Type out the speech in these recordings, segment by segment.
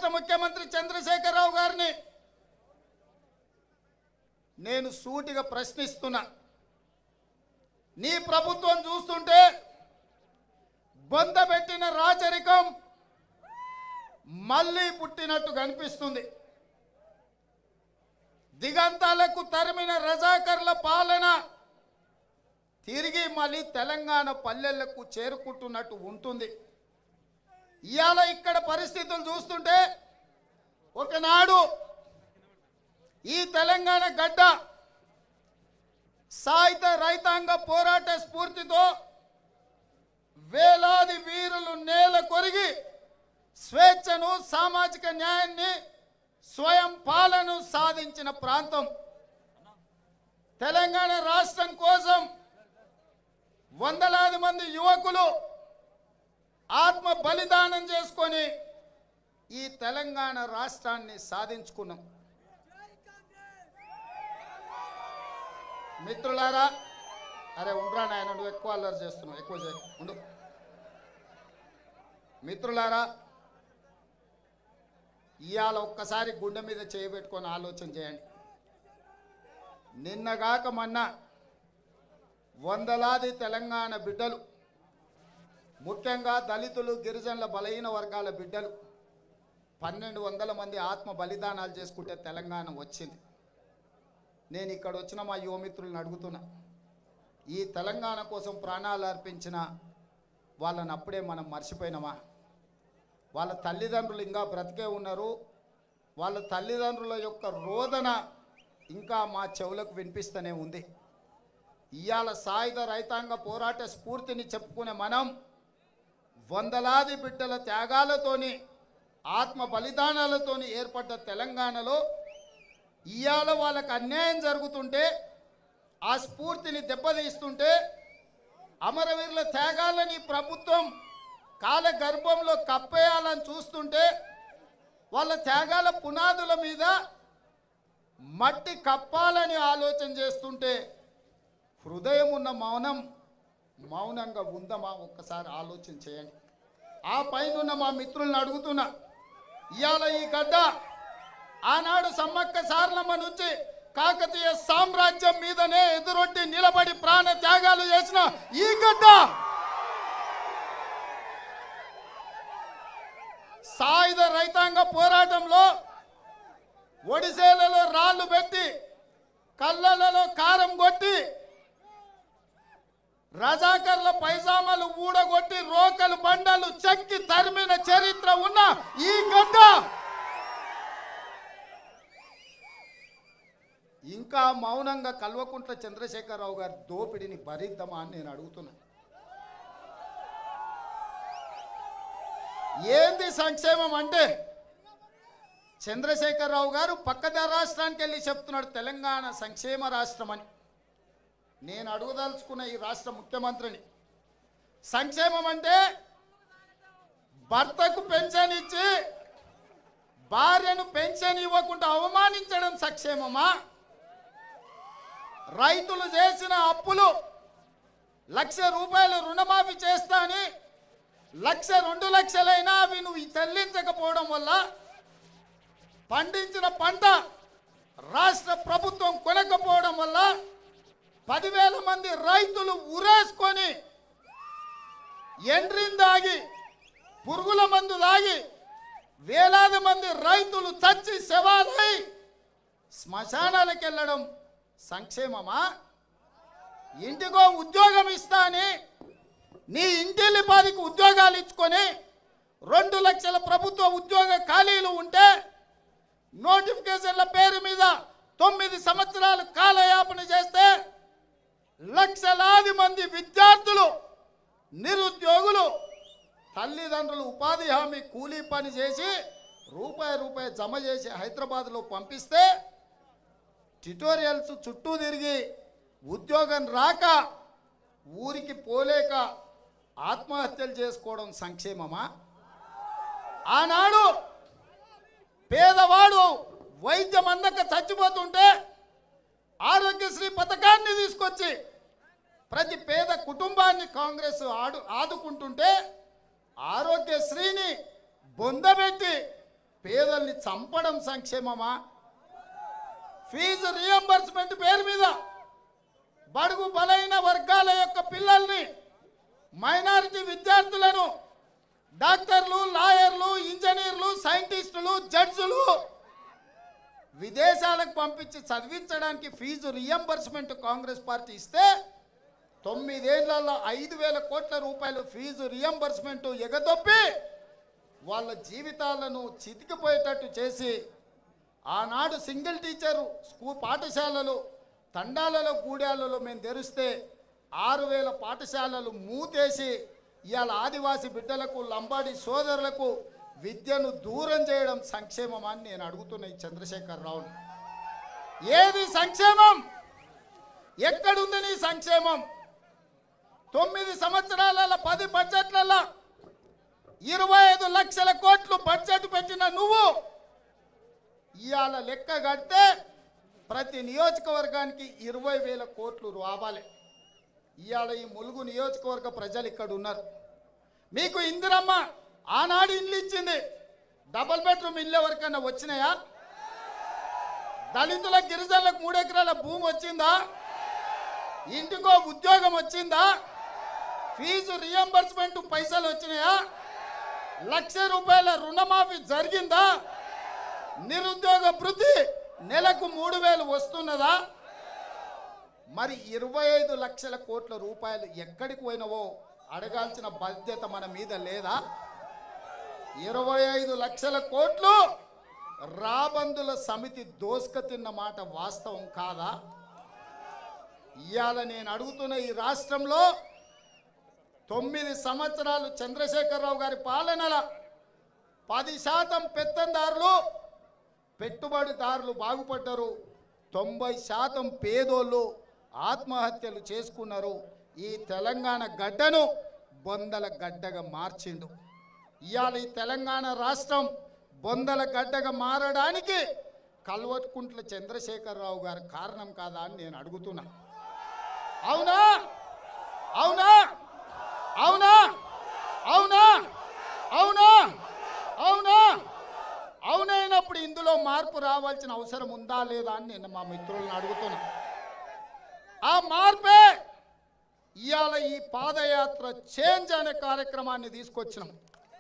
రాష్ట్ర ముఖ్యమంత్రి చంద్రశేఖరరావు గారిని నేను సూటిగా ప్రశ్నిస్తున్నా నీ ప్రభుత్వం చూస్తుంటే బొందబెట్టిన రాచరికం మళ్ళీ పుట్టినట్టు కనిపిస్తుంది దిగంతాలకు తరిమిన రజాకర్ల పాలన తిరిగి మళ్ళీ తెలంగాణ పల్లెలకు చేరుకుంటున్నట్టు ఉంటుంది ఇవాళ ఇక్కడ పరిస్థితులు చూస్తుంటే ఒకనాడు ఈ తెలంగాణ గడ్డ సాయుధ రైతాంగ పోరాట స్ఫూర్తితో వేలాది వీరులు నేల కొరిగి స్వేచ్ఛను సామాజిక న్యాయాన్ని స్వయం పాలన సాధించిన ప్రాంతం తెలంగాణ రాష్ట్రం కోసం వందలాది మంది యువకులు ఆత్మ బలిదానం చేసుకొని ఈ తెలంగాణ రాష్ట్రాన్ని సాధించుకున్నాం మిత్రులారా అరే ఉండరా నాయన నువ్వు ఎక్కువ అల్లరి చేస్తున్నావు ఎక్కువ చేయ ఉండు మిత్రులారా ఇవాళ ఒక్కసారి గుండె మీద చేయబెట్టుకొని ఆలోచన చేయండి నిన్నగాక మొన్న వందలాది తెలంగాణ బిడ్డలు ముఖ్యంగా దళితులు గిరిజనుల బలహీన వర్గాల బిడ్డలు పన్నెండు వందల మంది ఆత్మ బలిదానాలు చేసుకుంటే తెలంగాణ వచ్చింది నేను ఇక్కడ వచ్చిన మా యువమిత్రులను అడుగుతున్నా ఈ తెలంగాణ కోసం ప్రాణాలు అర్పించిన వాళ్ళని అప్పుడే మనం మర్చిపోయినామా వాళ్ళ తల్లిదండ్రులు ఇంకా బ్రతికే ఉన్నారు వాళ్ళ తల్లిదండ్రుల యొక్క రోదన ఇంకా మా చెవులకు వినిపిస్తూనే ఉంది ఇవాళ సాయుధ రైతాంగ పోరాట స్ఫూర్తిని చెప్పుకునే మనం వందలాది బిడ్డల త్యాగాలతోని ఆత్మ బలిదానాలతోని ఏర్పడ్డ తెలంగాణలో ఇవాళ వాళ్ళకి అన్యాయం జరుగుతుంటే ఆ స్ఫూర్తిని దెబ్బతీస్తుంటే అమరవీరుల త్యాగాలని ప్రభుత్వం కాల గర్భంలో కప్పేయాలని చూస్తుంటే వాళ్ళ త్యాగాల పునాదుల మీద మట్టి కప్పాలని ఆలోచన చేస్తుంటే హృదయం ఉన్న మౌనం మౌనంగా ఉందమా ఒక్కసారి ఆలోచన చేయండి ఆ పైన ఉన్న మా మిత్రులను అడుగుతున్నా ఇవాళ ఈ గడ్డ ఆనాడు సమ్మక్క సారలమ్మ నుంచి కాకతీయ సామ్రాజ్యం మీదనే ఎదురొడ్డి నిలబడి ప్రాణ త్యాగాలు చేసిన ఈ గడ్డ సాయుధ రైతాంగ పోరాటంలో ఒడిసేలలో రాళ్ళు పెట్టి కళ్ళలలో కారం కొట్టి రజాకర్ల పైజామాలు ఊడగొట్టి రోకలు బండలు చెక్కి తరిమిన చరిత్ర ఉన్న ఈ గడ్డ ఇంకా మౌనంగా కల్వకుంట్ల చంద్రశేఖరరావు గారి దోపిడిని భరిద్దామా అని నేను అడుగుతున్నా ఏంది సంక్షేమం అంటే చంద్రశేఖరరావు గారు పక్కద రాష్ట్రానికి వెళ్ళి చెప్తున్నాడు తెలంగాణ సంక్షేమ రాష్ట్రం అని నేను అడుగుదలుచుకున్న ఈ రాష్ట్ర ముఖ్యమంత్రిని సంక్షేమం అంటే భర్తకు పెన్షన్ ఇచ్చి భార్యను పెన్షన్ ఇవ్వకుండా అవమానించడం సంక్షేమమా రైతులు చేసిన అప్పులు లక్ష రూపాయలు రుణమాఫీ చేస్తా అని లక్ష రెండు లక్షలైనా అవి నువ్వు చెల్లించకపోవడం వల్ల పండించిన పంట రాష్ట్ర ప్రభుత్వం కొనకపోవడం వల్ల పదివేల మంది రైతులు ఉరేసుకొని ఎండ్రిని దాగి పురుగుల మందు దాగి వేలాది మంది రైతులు చచ్చి శవాలై శ్మశానాలకు వెళ్ళడం సంక్షేమమా ఇంటికో ఉద్యోగం ఇస్తా అని నీ ఇంటిల్లి పాదికి ఉద్యోగాలు ఇచ్చుకొని రెండు లక్షల ప్రభుత్వ ఉద్యోగ ఖాళీలు ఉంటే నోటిఫికేషన్ల పేరు మీద తొమ్మిది సంవత్సరాలు కాలయాపన చేస్తే లక్షలాది మంది విద్యార్థులు నిరుద్యోగులు తల్లిదండ్రులు ఉపాధి హామీ కూలీ పని చేసి రూపాయి రూపాయి జమ చేసి హైదరాబాద్లో పంపిస్తే ట్యుటోరియల్స్ చుట్టూ తిరిగి ఉద్యోగం రాక ఊరికి పోలేక ఆత్మహత్యలు చేసుకోవడం సంక్షేమమా ఆనాడు పేదవాడు వైద్యం అందక చచ్చిపోతుంటే ఆరోగ్యశ్రీ పథకాన్ని తీసుకొచ్చి ప్రతి పేద కుటుంబాన్ని కాంగ్రెస్ ఆడు ఆదుకుంటుంటే ఆరోగ్యశ్రీని బొందబెట్టి పేదల్ని చంపడం సంక్షేమమా ఫీజు రియంబర్స్మెంట్ పేరు మీద బడుగు బలైన వర్గాల యొక్క పిల్లల్ని మైనారిటీ విద్యార్థులను డాక్టర్లు లాయర్లు ఇంజనీర్లు సైంటిస్టులు జడ్జులు విదేశాలకు పంపించి చదివించడానికి ఫీజు రియంబర్స్మెంట్ కాంగ్రెస్ పార్టీ ఇస్తే తొమ్మిదేళ్లలో ఐదు వేల కోట్ల రూపాయలు ఫీజు రియంబర్స్మెంట్ ఎగదొప్పి వాళ్ళ జీవితాలను చితికిపోయేటట్టు చేసి ఆనాడు సింగిల్ టీచరు స్కూల్ పాఠశాలలు తండాలలో గూడాలలో మేము తెరిస్తే ఆరు వేల పాఠశాలలు మూతేసి ఇవాళ ఆదివాసి బిడ్డలకు లంబాడి సోదరులకు విద్యను దూరం చేయడం సంక్షేమం అని నేను అడుగుతున్న ఈ చంద్రశేఖర్ రావుని ఏది సంక్షేమం ఎక్కడుంది నీ సంక్షేమం తొమ్మిది సంవత్సరాల పది బడ్జెట్లలో ఇరవై ఐదు లక్షల కోట్లు బడ్జెట్ పెట్టిన నువ్వు ఇవాళ లెక్క కడితే ప్రతి నియోజకవర్గానికి ఇరవై వేల కోట్లు రావాలి ఇవాళ ఈ ములుగు నియోజకవర్గ ప్రజలు ఇక్కడ ఉన్నారు మీకు ఇందిరమ్మ ఆనాడు ఇల్లు ఇచ్చింది డబల్ బెడ్రూమ్ ఇల్లు ఎవరికైనా వచ్చినాయా దళితుల గిరిజనులకు మూడు ఎకరాల భూమి వచ్చిందా ఇంటికో ఉద్యోగం వచ్చిందా ఫీజు రియంబర్స్మెంట్ పైసలు వచ్చినాయా లక్ష రూపాయల రుణమాఫీ జరిగిందా నిరుద్యోగ వృద్ధి నెలకు మూడు వేలు వస్తున్నదా మరి ఇరవై ఐదు లక్షల కోట్ల రూపాయలు ఎక్కడికి పోయినవో అడగాల్సిన బాధ్యత మన మీద లేదా ఇరవై ఐదు లక్షల కోట్లు రాబందుల సమితి దోసుక తిన్న మాట వాస్తవం కాదా ఇవాళ నేను అడుగుతున్న ఈ రాష్ట్రంలో తొమ్మిది సంవత్సరాలు చంద్రశేఖరరావు గారి పాలనల పది శాతం పెత్తందారులు పెట్టుబడిదారులు బాగుపడ్డారు తొంభై శాతం పేదోళ్ళు ఆత్మహత్యలు చేసుకున్నారు ఈ తెలంగాణ గడ్డను బొందల గడ్డగా మార్చిండు ఇవాళ ఈ తెలంగాణ రాష్ట్రం బొందల గడ్డగా మారడానికి కల్వట్కుంట్ల చంద్రశేఖరరావు గారు కారణం కాదా అని నేను అడుగుతున్నా అవునా అవునా అవునా అవునా అవునా అవునా అవునైనప్పుడు ఇందులో మార్పు రావాల్సిన అవసరం ఉందా లేదా అని నేను మా మిత్రులను అడుగుతున్నా ఆ మార్పే ఇవాళ ఈ పాదయాత్ర చేంజ్ అనే కార్యక్రమాన్ని తీసుకొచ్చినాం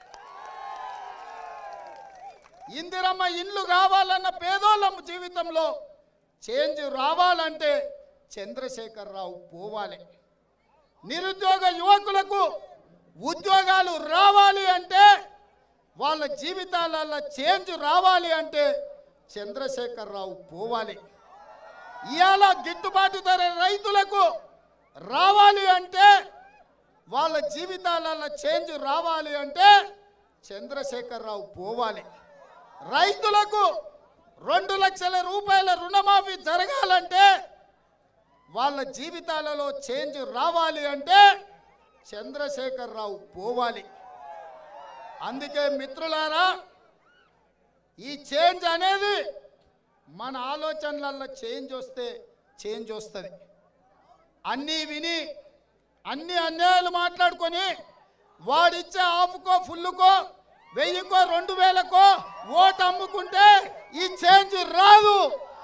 ఇందిరమ్మ ఇల్లు కావాలన్న పేదోళ్ళ జీవితంలో చేంజ్ రావాలంటే చంద్రశేఖరరావు పోవాలి నిరుద్యోగ యువకులకు ఉద్యోగాలు రావాలి అంటే వాళ్ళ జీవితాలలో చేంజ్ రావాలి అంటే చంద్రశేఖరరావు పోవాలి ఇవాళ గిట్టుబాటు ధర రైతులకు రావాలి అంటే వాళ్ళ జీవితాలలో చేంజ్ రావాలి అంటే చంద్రశేఖరరావు పోవాలి రైతులకు రెండు లక్షల రూపాయల రుణమాఫీ జరగాలంటే వాళ్ళ జీవితాలలో చేంజ్ రావాలి అంటే చంద్రశేఖరరావు పోవాలి అందుకే మిత్రులారా ఈ చేంజ్ అనేది మన ఆలోచనలలో చేంజ్ వస్తే చేంజ్ వస్తుంది అన్నీ విని అన్ని అన్యాయాలు మాట్లాడుకొని వాడిచ్చే ఆఫ్కో ఫుల్లుకో వెయ్యికో రెండు వేలకో ఓటు అమ్ముకుంటే ఈ చేంజ్ రాదు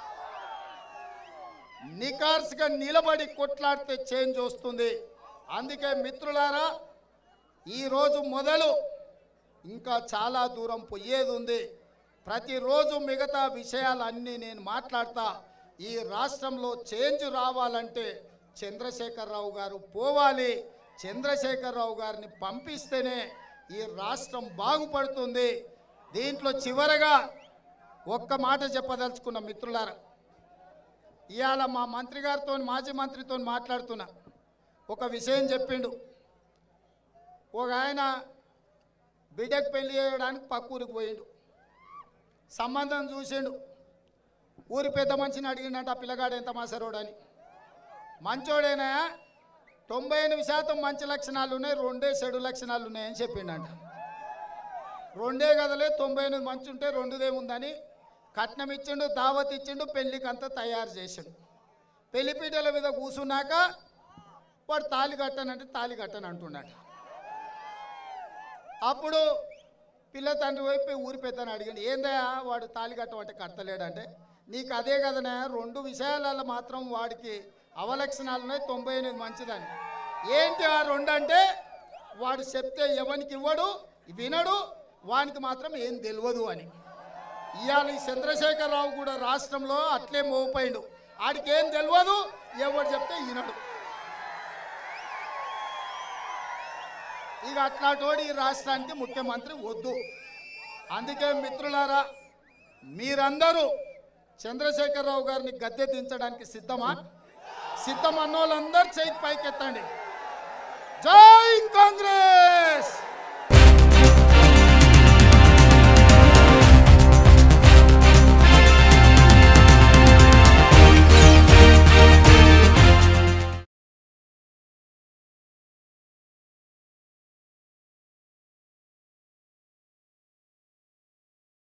నికార్స్గా నిలబడి కొట్లాడితే చేంజ్ వస్తుంది అందుకే మిత్రులారా ఈరోజు మొదలు ఇంకా చాలా దూరం పోయేది ఉంది ప్రతిరోజు మిగతా విషయాలన్నీ నేను మాట్లాడతా ఈ రాష్ట్రంలో చేంజ్ రావాలంటే చంద్రశేఖరరావు గారు పోవాలి చంద్రశేఖరరావు గారిని పంపిస్తేనే ఈ రాష్ట్రం బాగుపడుతుంది దీంట్లో చివరగా ఒక్క మాట చెప్పదలుచుకున్న మిత్రులారా ఇవాళ మా మంత్రి గారితో మాజీ మంత్రితో మాట్లాడుతున్నా ఒక విషయం చెప్పిండు ఒక ఆయన బిడ్డకు పెళ్లి చేయడానికి పక్క ఊరికి పోయిండు సంబంధం చూసిండు ఊరి పెద్ద మనిషిని అడిగిండంట ఆ పిల్లగాడు ఎంత మాసరోడు అని మంచోడేనా తొంభై ఎనిమిది శాతం మంచి లక్షణాలు ఉన్నాయి రెండే చెడు లక్షణాలు ఉన్నాయని చెప్పిండంట రెండే కదలే తొంభై ఎనిమిది మంచి ఉంటే రెండుదేముందని కట్నం ఇచ్చిండు దావత్ ఇచ్చిండు పెళ్లికి అంతా తయారు చేసిండు పెళ్లిపీటల మీద కూసున్నాక వాడు తాళి కట్టనంటే తాళి కట్టను అంటున్నాడు అప్పుడు పిల్ల తండ్రి వైపు ఊరి పెద్దని అడిగిండు ఏందయ్యా వాడు తాళి కట్టమంటే కట్టలేడంటే నీకు అదే కదనే రెండు విషయాలలో మాత్రం వాడికి అవలక్షణాలు ఉన్నాయి తొంభై ఎనిమిది మంచిదని ఏంటి ఆ రెండు అంటే వాడు చెప్తే ఎవనికి ఇవ్వడు వినడు వానికి మాత్రం ఏం తెలియదు అని ఇవాళ ఈ చంద్రశేఖరరావు కూడా రాష్ట్రంలో అట్లే మోపోయిండు ఆడికి ఏం తెలియదు ఎవడు చెప్తే వినడు ఇక అట్లాంటోడు ఈ రాష్ట్రానికి ముఖ్యమంత్రి వద్దు అందుకే మిత్రులారా మీరందరూ చంద్రశేఖరరావు గారిని గద్దె దించడానికి సిద్ధమా సిద్ధం అన్నోళ్ళందరూ చేయి పైకెత్తండి జై కాంగ్రెస్